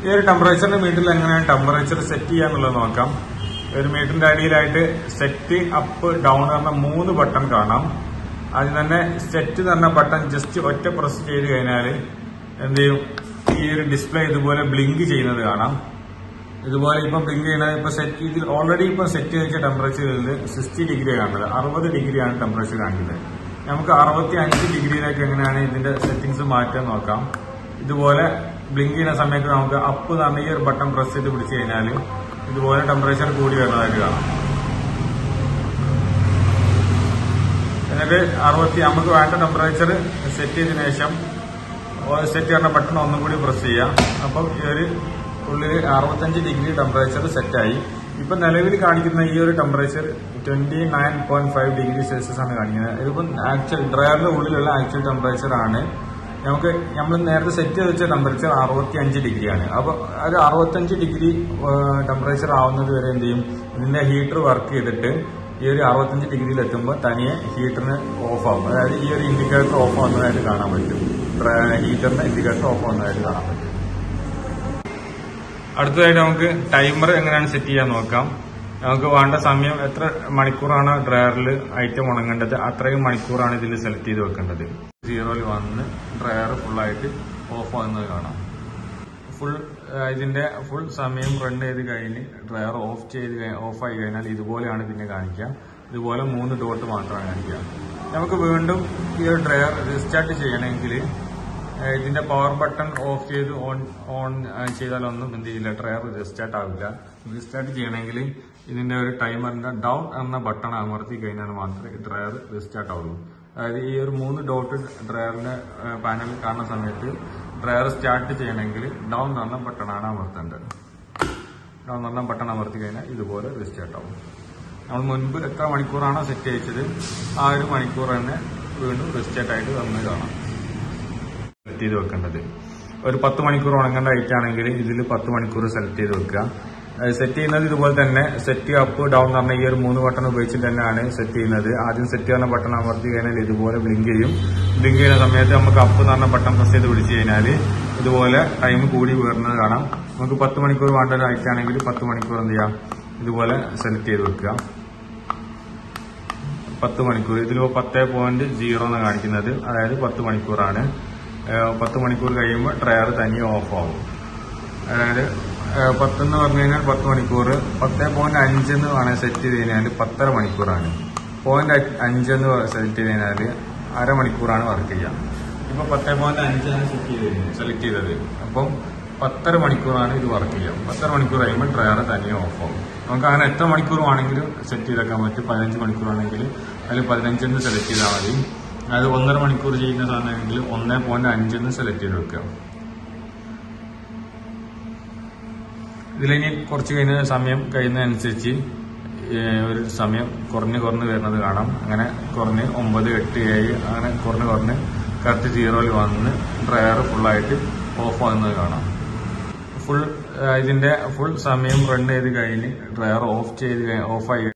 ഈ ഒരു ടെമ്പറേച്ചറിന്റെ മീറ്ററിൽ എങ്ങനെയാണ് ടെമ്പറേച്ചർ സെറ്റ് ചെയ്യാന്നുള്ളത് നോക്കാം ഒരു മീറ്ററിന്റെ അടിയിലായിട്ട് സെറ്റ് അപ്പ് ഡൗൺ പറഞ്ഞ മൂന്ന് ബട്ടൺ കാണാം അതിൽ തന്നെ സെറ്റ് എന്ന് പറഞ്ഞ ബട്ടൺ ജസ്റ്റ് ഒറ്റ പ്രസ് ചെയ്ത് കഴിഞ്ഞാൽ എന്ത് ചെയ്യും ഈ ഒരു ഡിസ്പ്ലേ ഇതുപോലെ ബ്ലിങ്ക് ചെയ്യുന്നത് കാണാം ഇതുപോലെ ഇപ്പൊ ബ്ലിങ്ക് ചെയ്യുന്നത് ഇപ്പൊ സെറ്റ് ഇതിൽ ഓൾറെഡി ഇപ്പൊ സെറ്റ് ചെയ്ത ടെമ്പറേച്ചറിൽ സിക്സ്റ്റി ഡിഗ്രി കാണുന്നത് അറുപത് ഡിഗ്രിയാണ് ടെമ്പറേച്ചർ കാണിക്കുന്നത് നമുക്ക് അറുപത്തി അഞ്ച് ഡിഗ്രിയിലേക്ക് എങ്ങനെയാണ് ഇതിന്റെ സെറ്റിംഗ്സ് മാറ്റാൻ നോക്കാം ഇതുപോലെ ബ്ലിങ്ക് ചെയ്യുന്ന സമയത്ത് നമുക്ക് അപ്പ് എന്ന് പറഞ്ഞ ഈ ഒരു ബട്ടൺ പ്രസ് ചെയ്ത് പിടിച്ചു കഴിഞ്ഞാൽ ഇതുപോലെ ടെമ്പറേച്ചർ കൂടി വരുന്നതായിട്ട് കാണാം എന്നിട്ട് അറുപത്തി നമുക്ക് വേണ്ട ടെമ്പറേച്ചർ സെറ്റ് ചെയ്തതിനു ശേഷം സെറ്റ് ചെയ്യുന്ന ബട്ടൺ ഒന്നും കൂടി പ്രസ് ചെയ്യാം അപ്പം ഈ ഒരു ഉള്ളിൽ അറുപത്തഞ്ച് ഡിഗ്രി ടെമ്പറേച്ചർ സെറ്റായി ഇപ്പൊ നിലവിൽ കാണിക്കുന്ന ഈ ഒരു temperature twenty nine point five degree celsius ആണ് കാണിക്കുന്നത് ഇതിപ്പം ആക്ച്വൽ ഡ്രയറിന്റെ ഉള്ളിലുള്ള ആക്ച്വൽ ടെമ്പറേച്ചർ ആണ് നമുക്ക് നമ്മൾ നേരത്തെ സെറ്റ് ചെയ്ത് വെച്ച ടെമ്പറേച്ചർ അറുപത്തി അഞ്ച് ഡിഗ്രിയാണ് അപ്പൊ ഒരു അറുപത്തഞ്ച് ഡിഗ്രി ടെമ്പറേച്ചർ ആവുന്നത് വരെ എന്ത് ചെയ്യും ഇതിന്റെ ഹീറ്റർ വർക്ക് ചെയ്തിട്ട് ഈ ഒരു അറുപത്തഞ്ച് ഡിഗ്രിയിൽ എത്തുമ്പോൾ തനിയെ ഹീറ്ററിന് ഓഫ് ആവും അതായത് ഈ ഒരു ഇൻഡിക്കേറ്റർ ഓഫ് ആവുന്നതായിട്ട് കാണാൻ പറ്റും ഹീറ്ററിന്റെ ഇൻഡിക്കേറ്റർ ഓഫ് ആവുന്നതായിട്ട് കാണാൻ പറ്റും അടുത്തതായിട്ട് നമുക്ക് ടൈമർ എങ്ങനെയാണ് സെറ്റ് ചെയ്യാൻ നോക്കാം നമുക്ക് വേണ്ട സമയം എത്ര മണിക്കൂറാണ് ഡ്രയറിൽ ഐറ്റം ഉണങ്ങേണ്ടത് അത്രയും മണിക്കൂറാണ് ഇതിൽ സെലക്ട് ചെയ്ത് വെക്കേണ്ടത് സീറോയിൽ വന്ന് ഡ്രയർ ഫുള്ളായിട്ട് ഓഫ് ആകുന്നത് കാണാം ഫുൾ ഇതിന്റെ ഫുൾ സമയം റൺ ചെയ്ത് കഴിഞ്ഞ് ഡ്രയർ ഓഫ് ചെയ്ത് ഓഫ് ആയി കഴിഞ്ഞാൽ ഇതുപോലെയാണ് പിന്നെ കാണിക്കുക ഇതുപോലെ മൂന്ന് ഡോട്ട് മാത്രമാണ് കാണിക്കുക നമുക്ക് വീണ്ടും ഈ ഒരു ഡ്രയർ റീസ്റ്റാർട്ട് ചെയ്യണമെങ്കിൽ ഏഹ് ഇതിന്റെ പവർ ബട്ടൺ ഓഫ് ചെയ്ത് ഓൺ ഓൺ ചെയ്താലൊന്നും എന്ത് ചെയ്യില്ല ഡ്രയർ റീസ്റ്റാർട്ട് ആവില്ല റീസ്റ്റാർട്ട് ചെയ്യണമെങ്കിൽ ഇതിന്റെ ഒരു ടൈമറിന്റെ ഡൗൺ എന്ന ബട്ടൺ അമർത്തി കഴിഞ്ഞാൽ മാത്രമേ ഡ്രയർ റീസ്റ്റാർട്ട് ആവുള്ളൂ അതായത് ഈ ഒരു മൂന്ന് ഡോട്ട് ഡ്രയറിന്റെ പാനലിൽ കാണുന്ന സമയത്ത് ഡ്രയർ സ്റ്റാർട്ട് ചെയ്യണമെങ്കിൽ ഡൗൺ എന്ന് പറഞ്ഞ ബട്ടണാണ് അമർത്തേണ്ടത് ഡൗൺ എന്ന് പറഞ്ഞ ബട്ടൺ അമർത്തി കഴിഞ്ഞാൽ ഇതുപോലെ റീസ്റ്റാർട്ട് ആവും നമ്മൾ മുൻപ് എത്ര മണിക്കൂറാണോ സെറ്റ് ചെയ്തത് ആ ഒരു മണിക്കൂർ തന്നെ വീണ്ടും റീസ്റ്റാർട്ട് ആയിട്ട് വന്ന് കാണാം സെലക്ട് ചെയ്ത് വെക്കേണ്ടത് ഒരു പത്ത് മണിക്കൂർ ഉണങ്ങേണ്ട ഐറ്റം ആണെങ്കിൽ ഇതിൽ പത്ത് മണിക്കൂർ സെലക്ട് ചെയ്ത് വെക്കുക സെറ്റ് ചെയ്യുന്നത് ഇതുപോലെ തന്നെ സെറ്റ് അപ്പ് ഡൗൺ എന്ന് പറഞ്ഞ ഈ ഒരു മൂന്ന് ബട്ടൺ ഉപയോഗിച്ചിട്ട് തന്നെയാണ് സെറ്റ് ചെയ്യുന്നത് ആദ്യം സെറ്റ് ചെയ്യുന്ന ബട്ടൺ അമർത്തി കഴിഞ്ഞാൽ ഇതുപോലെ ബ്ലിങ്ക് ചെയ്യും ബ്ലിങ്ക് ചെയ്യുന്ന സമയത്ത് നമുക്ക് അപ്പ് എന്ന് പറഞ്ഞ ബട്ടൺ പ്രസ് ചെയ്ത് പിടിച്ചു കഴിഞ്ഞാൽ ഇതുപോലെ ടൈം കൂടി വീറുന്നത് കാണാം നമുക്ക് പത്ത് മണിക്കൂർ വേണ്ട ഒരു ഐറ്റം ആണെങ്കിൽ പത്ത് മണിക്കൂർ എന്ത് ചെയ്യാം ഇതുപോലെ സെലക്ട് ചെയ്ത് വെക്കുക പത്ത് മണിക്കൂർ ഇതിലിപ്പോ പത്ത് പോയിന്റ് സീറോ എന്ന് കാണിക്കുന്നത് അതായത് പത്ത് മണിക്കൂറാണ് ഏഹ് പത്ത് മണിക്കൂർ കഴിയുമ്പോൾ ഡ്രയർ തനിയെ ഓഫ് ആവും അതായത് ഏഹ് പത്തെന്ന് പറഞ്ഞു കഴിഞ്ഞാൽ പത്ത് മണിക്കൂർ പത്ത് പോയിന്റ് അഞ്ചെന്ന് വേണേൽ സെറ്റ് ചെയ്ത് കഴിഞ്ഞാൽ പത്തര മണിക്കൂറാണ് പോയിന്റ് അഞ്ചെന്ന് സെലക്ട് ചെയ്ത് കഴിഞ്ഞാൽ അരമണിക്കൂറാണ് വർക്ക് ചെയ്യുക ഇപ്പൊ പത്ത് പോയിന്റ് അഞ്ചാണ് സെറ്റ് ചെയ്ത് സെലക്ട് ചെയ്തത് അപ്പം പത്തര മണിക്കൂറാണ് ഇത് വർക്ക് ചെയ്യുക പത്തര മണിക്കൂർ കഴിയുമ്പോൾ ഡ്രയർ തനിയെ ഓഫ് ആവും നമുക്ക് അങ്ങനെ എത്ര മണിക്കൂർ വേണമെങ്കിലും സെറ്റ് ചെയ്തേക്കാൻ പറ്റും പതിനഞ്ച് മണിക്കൂറാണെങ്കിൽ അതിൽ പതിനഞ്ചെന്ന് സെലക്ട് ചെയ്താൽ മതി അതായത് ഒന്നര മണിക്കൂർ ചെയ്യുന്ന സാധനമാണെങ്കിൽ ഒന്നേ പോയിന്റ് അഞ്ചെന്ന് സെലക്ട് ചെയ്ത് വെക്കുക ഇതിലിനി കുറച്ച് കഴിഞ്ഞ സമയം കഴിയുന്നതനുസരിച്ച് ഏഹ് ഒരു സമയം കുറഞ്ഞ് കുറഞ്ഞ് വരുന്നത് കാണാം അങ്ങനെ കുറഞ്ഞ് ഒമ്പത് എട്ട് ഏഴ് അങ്ങനെ കുറഞ്ഞ് കുറഞ്ഞ് കറക്റ്റ് സീറോയിൽ വന്ന് ഡ്രയർ ഫുള്ളായിട്ട് ഓഫ് ആകുന്നത് കാണാം ഫുൾ ഇതിന്റെ ഫുൾ സമയം റൺ ചെയ്ത് കഴിഞ്ഞ് ഡ്രയർ ഓഫ് ചെയ്ത് ഓഫായി